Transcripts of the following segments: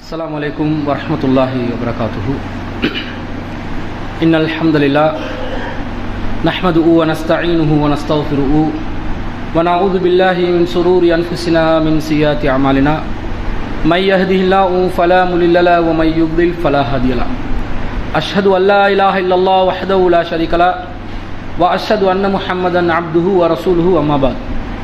السلام عليكم ورحمة الله وبركاته إن الحمد لله نحمده ونستعينه ونستغفره ونعوذ بالله من شرور أنفسنا من سيئات أعمالنا من يهده الله فلا مضل له ومن يضلل فلا هادي له أشهد أن لا إله إلا الله وحده لا شريك له وأشهد أن محمدا عبده ورسوله أما بعد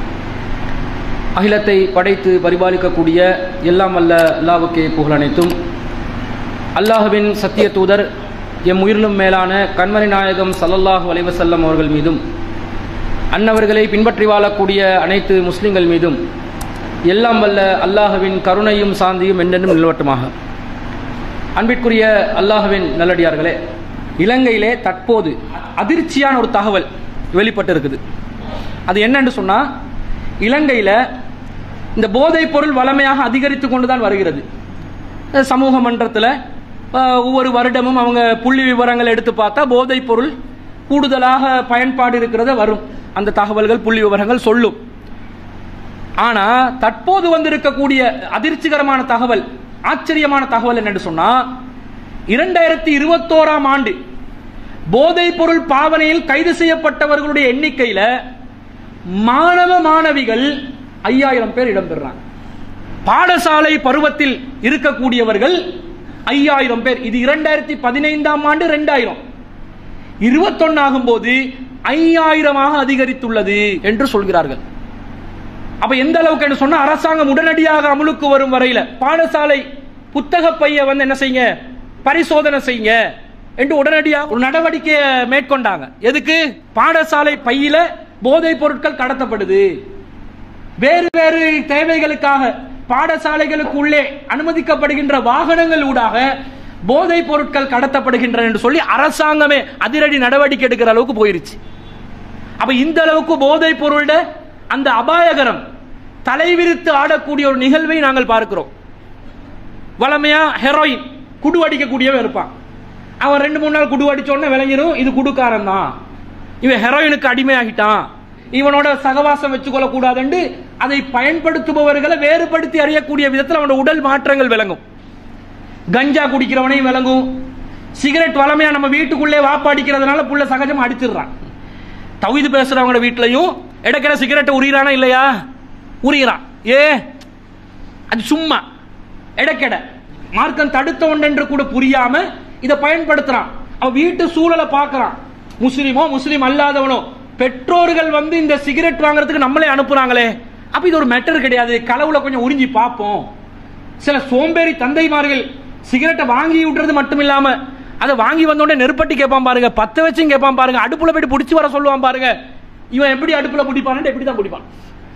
அகிலத்தை படைத்து பரிபாலிக்கக்கூடிய எல்லாம் வல்ல அல்லாவுக்கே புகழ் அனைத்தும் அல்லாஹுவின் சத்திய தூதர் எம் உயிரிலும் மேலான கண்மணி நாயகம் சல்லல்லாஹு அலைவசல்லம் அவர்கள் மீதும் அன்னவர்களை பின்பற்றி வாழக்கூடிய அனைத்து முஸ்லிம்கள் மீதும் எல்லாம் வல்ல அல்லாஹுவின் கருணையும் சாந்தியும் என்றென்றும் நிலவட்டுமாக அன்பிற்குரிய அல்லாஹுவின் நல்லடியார்களே இலங்கையிலே தற்போது அதிர்ச்சியான ஒரு தகவல் வெளிப்பட்டு இருக்குது அது என்னன்னு சொன்னால் இலங்கையில் இந்த போதைப் பொருள் வளமையாக அதிகரித்து கொண்டு தான் வருகிறது சமூக மன்றத்தில் ஒவ்வொரு வருடமும் அவங்க புள்ளி விவரங்கள் எடுத்து பார்த்தா போதைப் பொருள் கூடுதலாக பயன்பாடு இருக்கிறத வரும் அந்த தகவல்கள் புள்ளி விவரங்கள் சொல்லும் ஆனால் தற்போது வந்திருக்கக்கூடிய அதிர்ச்சிகரமான தகவல் ஆச்சரியமான தகவல் என்னன்னு சொன்னா இரண்டாயிரத்தி இருபத்தோராம் ஆண்டு போதைப் பொருள் பாவனையில் கைது செய்யப்பட்டவர்களுடைய எண்ணிக்கையில மாணவ மாணவிகள் ஐயாயிரம் பேர் இடம்பெறாங்க பாடசாலை பருவத்தில் இருக்கக்கூடியவர்கள் ஐயாயிரம் பேர் இது இரண்டாயிரத்தி பதினைந்தாம் ஆண்டு ரெண்டாயிரம் இருபத்தொன்னு ஆகும் போது ஐயாயிரமாக அதிகரித்துள்ளது என்று சொல்கிறார்கள் அப்ப எந்த அளவுக்கு என்று சொன்னா அரசாங்கம் உடனடியாக அமலுக்கு வரும் வரையில பாடசாலை புத்தக பைய வந்து என்ன செய்யுங்க பரிசோதனை செய்யுங்க என்று உடனடியாக ஒரு நடவடிக்கையை மேற்கொண்டாங்க எதுக்கு பாடசாலை பையில போதைப் பொருட்கள் கடத்தப்படுது வேறு வேறு தேவைகளுக்காக பாடசாலைகளுக்கு உள்ளே அனுமதிக்கப்படுகின்ற வாகனங்கள் ஊடாக போதைப் பொருட்கள் கடத்தப்படுகின்றன என்று சொல்லி அரசாங்கமே அதிரடி நடவடிக்கை எடுக்கிற அளவுக்கு போயிருச்சு அப்ப இந்த அளவுக்கு போதைப் பொருள அந்த அபாயகரம் தலைவிரித்து ஆடக்கூடிய ஒரு நிகழ்வை நாங்கள் பார்க்கிறோம் வளமையா ஹெரோயின் குடு அடிக்கக்கூடியவன் இருப்பான் அவன் ரெண்டு மூணு நாள் குடு அடிச்சோடனே விளங்கிடும் இது குடுக்காரன் தான் இவன் ஹெரோயினுக்கு அடிமையாகிட்டான் இவனோட சகவாசம் வச்சுக்கொள்ள கூடாதுண்டு அதை பயன்படுத்துபவர்களை வேறுபடுத்தி அறியக்கூடிய விதத்தில் அவனோட உடல் மாற்றங்கள் விளங்கும் கஞ்சா குடிக்கிறவனையும் விளங்கும் சிகரெட் வளமையா நம்ம வீட்டுக்குள்ளே வாப்பாடிக்கிறதுனால புள்ள சகஜம் அடிச்சிடுறான் தவிது பேசுறவங்க வீட்லையும் இடக்கிற சிகரெட்டை உரியிறானா இல்லையா உரியிறான் ஏ அது சும்மா இடக்கெட மார்க்கம் தடுத்த ஒன்றென்று கூட புரியாம இதை பயன்படுத்துறான் அவன் வீட்டு சூழலை பார்க்கறான் முஸ்லீமோ முஸ்லீம் அல்லாதவனோ பெற்றோர்கள் வந்து இந்த சிகரெட் வாங்குறதுக்கு நம்மளே அனுப்புறாங்களே அப்ப இது ஒரு மேட்டர் கிடையாது களவுல கொஞ்சம் உறிஞ்சி பார்ப்போம் சில சோம்பேறி தந்தைமார்கள் சிகரெட்டை வாங்கி விடுறது மட்டும் இல்லாம அதை வாங்கி வந்தோடனே நெருப்பட்டி கேட்பான் பாருங்க பத்த வச்சும் கேட்பான் பாருங்க அடுப்புல போயிட்டு பிடிச்சி வர சொல்லுவான் பாருங்க இவன் எப்படி அடுப்புல பிடிப்பான் எப்படி தான் பிடிப்பான்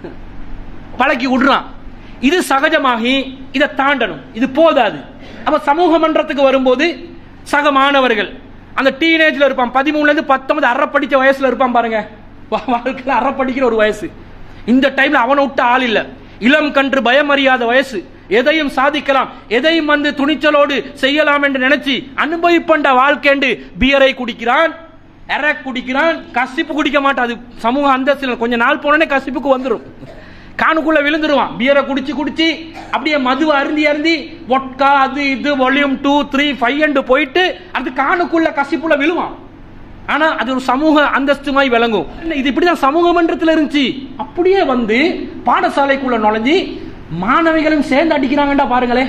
பழக்கி விடுறான் இது சகஜமாகி இதை தாண்டணும் இது போதாது அப்ப சமூக மன்றத்துக்கு வரும்போது சக மாணவர்கள் அந்த டீனேஜ்ல இருப்பான் பதிமூணுல இருந்து பத்தொன்பது அரை படிச்ச வயசுல இருப்பான் பாருங்க வாழ்க்கையில் அரை படிக்கிற ஒரு வயசு இந்த டைம்ல அவனை விட்ட ஆள் இல்ல இளம் கன்று பயம் அறியாத வயசு எதையும் சாதிக்கலாம் எதையும் வந்து துணிச்சலோடு செய்யலாம் என்று நினைச்சு அனுபவிப்பண்ட வாழ்க்கைண்டு பியரை குடிக்கிறான் எரக் குடிக்கிறான் கசிப்பு குடிக்க மாட்டான் அது சமூக அந்தஸ்து கொஞ்ச நாள் போனோடனே கசிப்புக்கு வந்துடும் காணுக்குள்ள விழுந்துருவான் பியரை குடிச்சு குடிச்சு அப்படியே மது அருந்தி அருந்தி ஒட்கா அது இது volume two three five and போயிட்டு அது காணுக்குள்ள கசிப்புல விழுவான் ஆனா அது ஒரு சமூக அந்தஸ்துமாய் விளங்கும் இது இப்படிதான் சமூக மன்றத்தில் இருந்துச்சு அப்படியே வந்து பாடசாலைக்குள்ள நுழைஞ்சி மாணவிகளும் சேர்ந்து அடிக்கிறாங்கடா பாருங்களே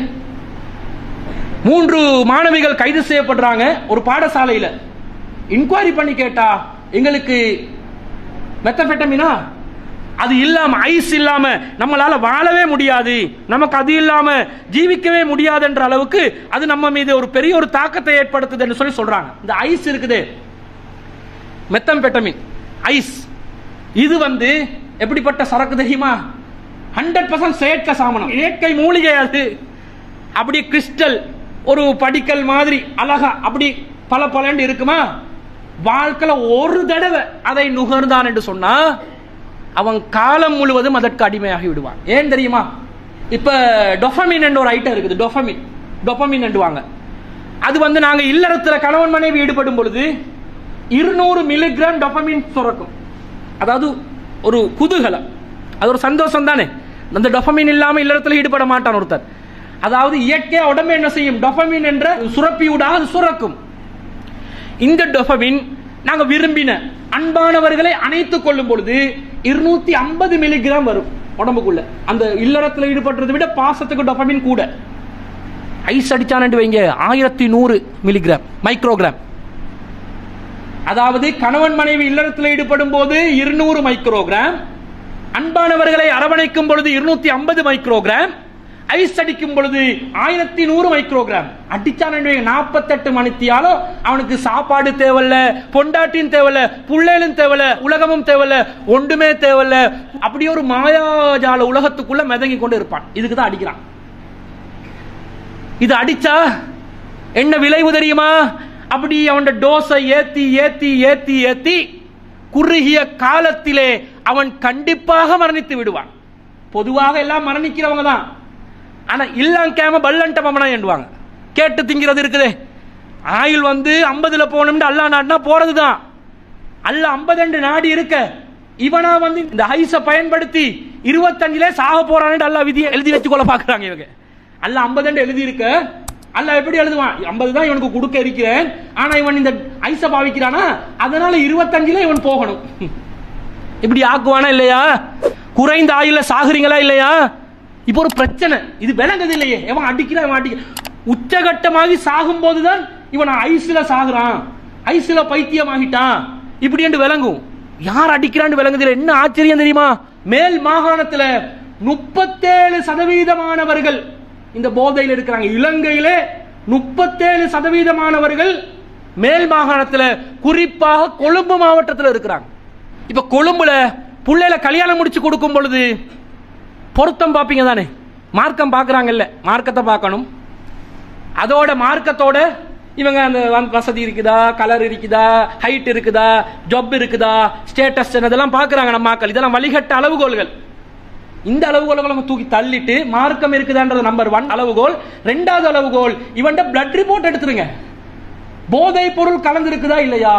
மூன்று மாணவிகள் கைது செய்யப்படுறாங்க ஒரு பாடசாலையில இன்கொயரி பண்ணி கேட்டா எங்களுக்கு மெத்தபெட்டமினா அது இல்லாம ஐஸ் இல்லாம நம்மளால வாழவே முடியாது நமக்கு அது இல்லாம ஜீவிக்கவே முடியாது என்ற அளவுக்கு அது நம்ம மீது ஒரு பெரிய ஒரு தாக்கத்தை ஏற்படுத்துதுன்னு சொல்லி சொல்றாங்க இந்த ஐஸ் இருக்குது மெத்தம்பெட்டமின் ஐஸ் இது வந்து எப்படிப்பட்ட சரக்கு தெரியுமா ஹண்ட்ரட் பர்சன்ட் செயற்கை சாமனம் இயற்கை மூலிகை அது அப்படி கிறிஸ்டல் ஒரு படிக்கல் மாதிரி அழகா அப்படி பல பலண்டு இருக்குமா வாழ்க்கையில ஒரு தடவை அதை நுகர்ந்தான் என்று சொன்னா அவன் காலம் முழுவதும் அதற்கு அடிமையாகி விடுவான் ஏன் தெரியுமா இப்ப டொஃபமின் என்ற ஒரு ஐட்டம் இருக்குது டொஃபமின் டொபமின் என்றுவாங்க அது வந்து நாங்க இல்லறத்துல கணவன் மனைவி ஈடுபடும் பொழுது இருநூறு மில்லிகிராம் டொபமின் சுரக்கும் அதாவது ஒரு குதூகலம் அது ஒரு சந்தோஷம் தானே அந்த டொபமின் இல்லாம இல்லறத்துல ஈடுபட மாட்டான் ஒருத்தர் அதாவது இயற்கையா உடம்பு என்ன செய்யும் டொபமின் என்ற சுரப்பியூடாக அது சுரக்கும் இந்த டொபமின் நாங்க விரும்பின அன்பானவர்களை அணைத்துக் கொள்ளும் பொழுது இருநூத்தி ஐம்பது மில்லிகிராம் வரும் உடம்புக்குள்ள அந்த இல்லறத்தில் ஈடுபடுறதை விட பாசத்துக்கு டொபமின் கூட ஐஸ் அடிச்சான்னு வைங்க ஆயிரத்தி நூறு மில்லிகிராம் மைக்ரோகிராம் அதாவது கணவன் மனைவி இல்லறத்தில் ஈடுபடும் போது இருநூறு மைக்ரோகிராம் அன்பானவர்களை அரவணைக்கும் பொழுது இருநூத்தி ஐம்பது மைக்ரோகிராம் ஐஸ் அடிக்கும் பொழுது ஆயிரத்தி நூறு மைக்ரோகிராம் அடிச்சான நாற்பத்தெட்டு மணித்தியாலும் அவனுக்கு சாப்பாடு தேவையில்ல பொண்டாட்டியும் தேவையில்ல புள்ளேலும் தேவையில்ல உலகமும் தேவையில்ல ஒன்றுமே தேவையில்ல அப்படி ஒரு மாயாஜால உலகத்துக்குள்ள மிதங்கி கொண்டு இருப்பான் இதுக்கு தான் அடிக்கிறான் இது அடிச்சா என்ன விளைவு தெரியுமா அப்படி அவன் டோஸை ஏத்தி ஏத்தி ஏத்தி ஏத்தி குறுகிய காலத்திலே அவன் கண்டிப்பாக மரணித்து விடுவான் பொதுவாக எல்லாம் மரணிக்கிறவங்க தான் ஆனா இல்லாங்காம பல்லன்ட்ட மமனா எண்ணுவாங்க கேட்டு திங்கிறது இருக்குதே ஆயுள் வந்து ஐம்பதுல போகணும்னு அல்லா நாடுனா போறதுதான் அல்ல ஐம்பது நாடு இருக்க இவனா வந்து இந்த ஹைஸ பயன்படுத்தி இருபத்தஞ்சுல சாக போறான்னு அல்லா விதியை எழுதி வச்சு கொள்ள பாக்குறாங்க இவங்க அல்ல ஐம்பது எழுதி இருக்க அல்ல எப்படி எழுதுவான் ஐம்பது தான் இவனுக்கு கொடுக்க இருக்கிறேன் ஆனா இவன் இந்த ஐஸ பாவிக்கிறானா அதனால இருபத்தஞ்சுல இவன் போகணும் இப்படி ஆக்குவானா இல்லையா குறைந்த ஆயுள சாகுறீங்களா இல்லையா இப்போ ஒரு பிரச்சனை இது விளங்குது இல்லையே எவன் அடிக்கிறான் இவன் அடிக்க உச்சகட்டமாகி சாகும் போதுதான் இவன் ஐஸ்ல சாகுறான் ஐஸ்ல பைத்தியமாகிட்டான் இப்படி என்று விளங்கும் யார் அடிக்கிறான்னு விளங்குது என்ன ஆச்சரியம் தெரியுமா மேல் மாகாணத்துல முப்பத்தேழு சதவீதமானவர்கள் இந்த போதையில் இருக்கிறாங்க இலங்கையிலே முப்பத்தேழு சதவீதமானவர்கள் மேல் மாகாணத்துல குறிப்பாக கொழும்பு மாவட்டத்தில் இருக்கிறாங்க இப்ப கொழும்புல புள்ளையில கல்யாணம் முடிச்சு கொடுக்கும் பொழுது பொருத்தம் பார்ப்பீங்க தானே மார்க்கம் பார்க்கறாங்கல்ல மார்க்கத்தை பார்க்கணும் அதோட மார்க்கத்தோட இவங்க அந்த வ- வசதி இருக்குதா கலர் இருக்குதா ஹைட் இருக்குதா ஜாப் இருக்குதா ஸ்டேட்டஸ் இதெல்லாம் பார்க்கறாங்க நம்ம மக்கள் இதெல்லாம் வழிகட்ட அளவுகோல்கள் இந்த அளவுகோலை நம்ம தூக்கி தள்ளிட்டு மார்க்கம் இருக்குதான்றது நம்பர் ஒன் அளவுகோல் ரெண்டாவது அளவுகோல் இவன்ட பிளட் ரிப்போர்ட் எடுத்துருங்க போதை பொருள் கலந்து இருக்குதா இல்லையா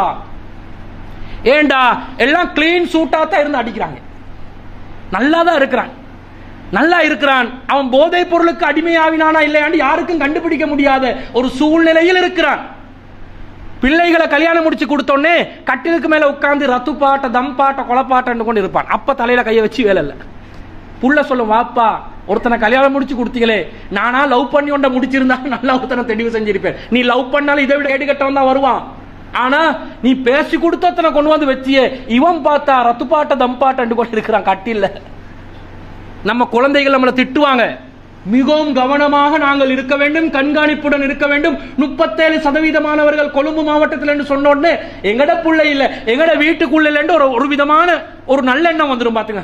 ஏண்டா எல்லாம் கிளீன் சூட்டா தான் இருந்து அடிக்கிறாங்க நல்லா தான் இருக்கிறான் நல்லா இருக்கிறான் அவன் போதைப் பொருளுக்கு அடிமையாவினானா இல்லையான்னு யாருக்கும் கண்டுபிடிக்க முடியாத ஒரு சூழ்நிலையில் இருக்கிறான் பிள்ளைகளை கல்யாணம் முடிச்சு கொடுத்தோடனே கட்டிலுக்கு மேல உட்கார்ந்து ரத்து பாட்ட தம் பாட்ட கொலப்பாட்டன்னு கொண்டு இருப்பான் அப்ப தலையில கையை வச்சு வேலை இல்ல புள்ள சொல்லும் வாப்பா ஒருத்தனை கல்யாணம் முடிச்சு கொடுத்தீங்களே நானா லவ் பண்ணி ஒன்றை முடிச்சிருந்தா நல்லா ஒருத்தனை தெளிவு செஞ்சிருப்பேன் நீ லவ் பண்ணாலும் இதை விட கேட்டுக்கட்டவன் தான் வருவான் ஆனா நீ பேசி கொடுத்தத்தனை கொண்டு வந்து வச்சியே இவன் பார்த்தா ரத்து பாட்ட தம் பாட்டன்னு கொண்டு இருக்கிறான் கட்டில்ல நம்ம குழந்தைகள் நம்மளை திட்டுவாங்க மிகவும் கவனமாக நாங்கள் இருக்க வேண்டும் கண்காணிப்புடன் இருக்க வேண்டும் முப்பத்தேழு சதவீதமானவர்கள் கொழும்பு மாவட்டத்தில் என்று சொன்ன உடனே எங்கட புள்ள இல்ல எங்கட வீட்டுக்குள்ள இல்லைன்னு ஒரு ஒரு விதமான ஒரு நல்ல எண்ணம் வந்துடும் பாத்துங்க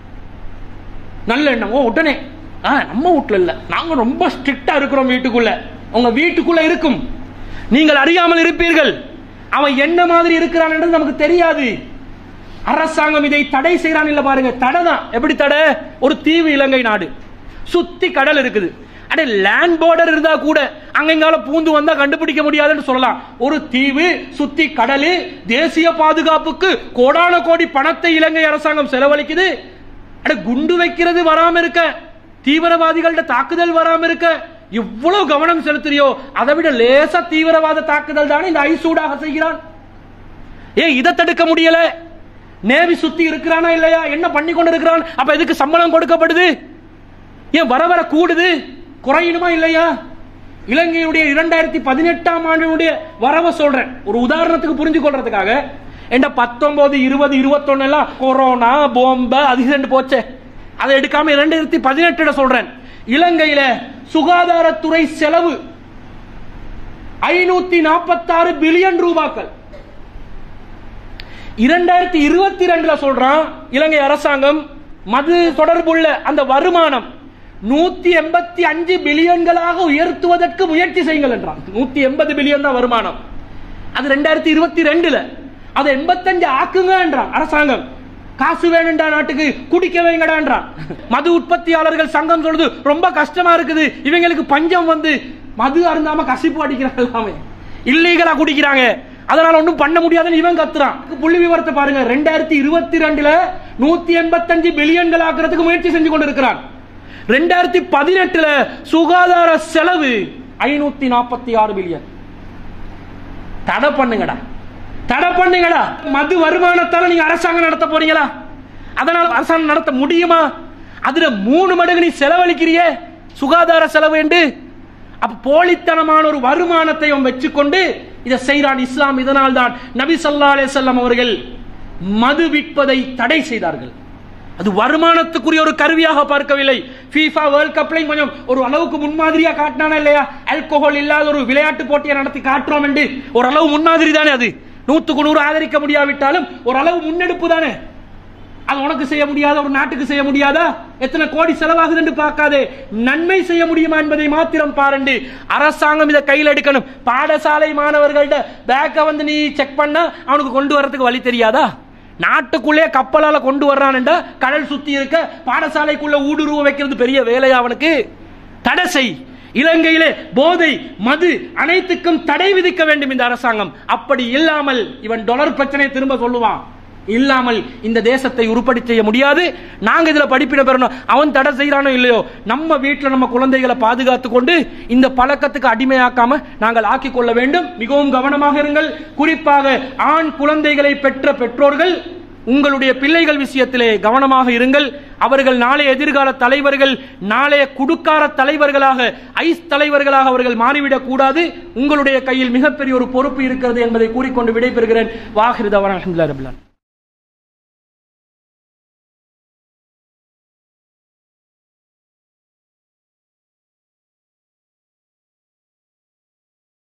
நல்ல எண்ணம் ஓ உடனே ஆ நம்ம வீட்டுல இல்ல நாங்க ரொம்ப ஸ்ட்ரிக்டா இருக்கிறோம் வீட்டுக்குள்ள உங்க வீட்டுக்குள்ள இருக்கும் நீங்கள் அறியாமல் இருப்பீர்கள் அவன் என்ன மாதிரி இருக்கிறான் என்று நமக்கு தெரியாது அரசாங்கம் இதை தடை செய்யறான் இல்ல பாருங்க தடை தான் எப்படி தடை ஒரு தீவு இலங்கை நாடு சுத்தி கடல் இருக்குது அடே லேண்ட் பார்டர் இருந்தா கூட அங்கங்கால பூந்து வந்தா கண்டுபிடிக்க முடியாதுன்னு சொல்லலாம் ஒரு தீவு சுத்தி கடலு தேசிய பாதுகாப்புக்கு கோடான கோடி பணத்தை இலங்கை அரசாங்கம் செலவழிக்குது அட குண்டு வைக்கிறது வராம இருக்க தீவிரவாதிகள்ட்ட தாக்குதல் வராம இருக்க எவ்வளவு கவனம் செலுத்துறியோ அதை விட லேசா தீவிரவாத தாக்குதல் தானே இந்த ஐசூடாக செய்கிறான் ஏன் இதை தடுக்க முடியல நேவி சுத்தி இருக்கிறானா இல்லையா என்ன பண்ணி கொண்டு இருக்கிறான் அப்ப எதுக்கு சம்பளம் கொடுக்கப்படுது ஏன் வர வர கூடுது குறையணுமா இல்லையா இலங்கையுடைய இரண்டாயிரத்தி பதினெட்டாம் ஆண்டினுடைய வரவை சொல்றேன் ஒரு உதாரணத்துக்கு புரிஞ்சு கொள்றதுக்காக என்ற பத்தொன்பது இருபது இருபத்தொன்னு எல்லாம் கொரோனா போம்ப அது இதுன்னு போச்சே அதை எடுக்காம இரண்டாயிரத்தி பதினெட்டுல சொல்றேன் இலங்கையில சுகாதாரத்துறை செலவு ஐநூத்தி நாற்பத்தாறு பில்லியன் ரூபாக்கள் இரண்டாயிரத்தி இருபத்தி ரெண்டுல சொல்றான் இலங்கை அரசாங்கம் மது தொடர்புள்ள அந்த வருமானம் நூத்தி எண்பத்தி அஞ்சு பில்லியன்களாக உயர்த்துவதற்கு முயற்சி செய்யுங்கள் என்றான் நூத்தி எண்பது பில்லியன் தான் வருமானம் அது ரெண்டாயிரத்தி இருபத்தி ரெண்டுல அதை எண்பத்தஞ்சு ஆக்குங்க என்றான் அரசாங்கம் காசு வேணும்டா நாட்டுக்கு குடிக்க வைங்கடான்றான் மது உற்பத்தியாளர்கள் சங்கம் சொல்லுது ரொம்ப கஷ்டமா இருக்குது இவங்களுக்கு பஞ்சம் வந்து மது அருந்தாம கசிப்பு அடிக்கிறாங்க எல்லாமே இல்லீகலா குடிக்கிறாங்க அதனால ஒண்ணும் பண்ண முடியாதுன்னு இவன் கத்துறான் புள்ளி விவரத்தை பாருங்க ரெண்டாயிரத்தி இருபத்தி ரெண்டுல நூத்தி எண்பத்தஞ்சு பில்லியன்கள் ஆக்குறதுக்கு முயற்சி செஞ்சு கொண்டு இருக்கிறான் ரெண்டாயிரத்தி பதினெட்டுல சுகாதார செலவு ஐநூத்தி நாற்பத்தி ஆறு பில்லியன் தடை பண்ணுங்கடா தடை பண்ணுங்கடா மது வருமானத்தால நீங்க அரசாங்கம் நடத்த போறீங்களா அதனால அரசாங்கம் நடத்த முடியுமா அதுல மூணு மடங்கு நீ செலவழிக்கிறியே சுகாதார செலவு என்று அப்ப போலித்தனமான ஒரு வருமானத்தை அவன் வச்சுக்கொண்டு இதை செய்கிறான் இஸ்லாம் இதனால் தான் நபி ஸல்லல்லாஹு அலைஹி வஸல்லம் அவர்கள் மது விற்பதை தடை செய்தார்கள் அது வருமானத்துக்குரிய ஒரு கருவியாக பார்க்கவில்லை FIFA வேர்ல்ட் கப்லையும் கொஞ்சம் ஒரு அளவுக்கு முன்மாதிரியா காட்டினானா இல்லையா ஆல்கோஹால் இல்லாத ஒரு விளையாட்டு போட்டியை நடத்தி காட்டுறோம் என்று ஒரு அளவு முன்மாதிரி தானே அது நூத்துக்கு நூறு ஆதரிக்க முடியாவிட்டாலும் ஒரு அளவு முன்னெடுப்பு தானே அது உனக்கு செய்ய முடியாத ஒரு நாட்டுக்கு செய்ய முடியாதா எத்தனை கோடி செலவாகுது என்று பார்க்காதே நன்மை செய்ய முடியுமா என்பதை மாத்திரம் பாருண்டு அரசாங்கம் இதை கையில் எடுக்கணும் பாடசாலை மாணவர்கள்ட்ட பேக்கை வந்து நீ செக் பண்ணா அவனுக்கு கொண்டு வரதுக்கு வழி தெரியாதா நாட்டுக்குள்ளே கப்பலால கொண்டு வர்றான்டா கடல் சுத்தி இருக்க பாடசாலைக்குள்ள ஊடுருவ வைக்கிறது பெரிய வேலையா அவனுக்கு தடை செய் இலங்கையிலே போதை மது அனைத்துக்கும் தடை விதிக்க வேண்டும் இந்த அரசாங்கம் அப்படி இல்லாமல் இவன் டொலர் பிரச்சனையை திரும்ப சொல்லுவான் இல்லாமல் இந்த தேசத்தை உருப்படி செய்ய முடியாது நாங்க இதுல படிப்பின பெறணும் அவன் தடை செய்யறானோ இல்லையோ நம்ம வீட்டுல நம்ம குழந்தைகளை பாதுகாத்து கொண்டு இந்த பழக்கத்துக்கு அடிமையாக்காம நாங்கள் ஆக்கிக் கொள்ள வேண்டும் மிகவும் கவனமாக இருங்கள் குறிப்பாக ஆண் குழந்தைகளை பெற்ற பெற்றோர்கள் உங்களுடைய பிள்ளைகள் விஷயத்திலே கவனமாக இருங்கள் அவர்கள் நாளைய எதிர்கால தலைவர்கள் நாளைய குடுக்கார தலைவர்களாக ஐஸ் தலைவர்களாக அவர்கள் மாறிவிடக் கூடாது உங்களுடைய கையில் மிகப்பெரிய ஒரு பொறுப்பு இருக்கிறது என்பதை கூறிக்கொண்டு விடைபெறுகிறேன் வாகிருதவன் அஹமதுல்லா ரபிலான்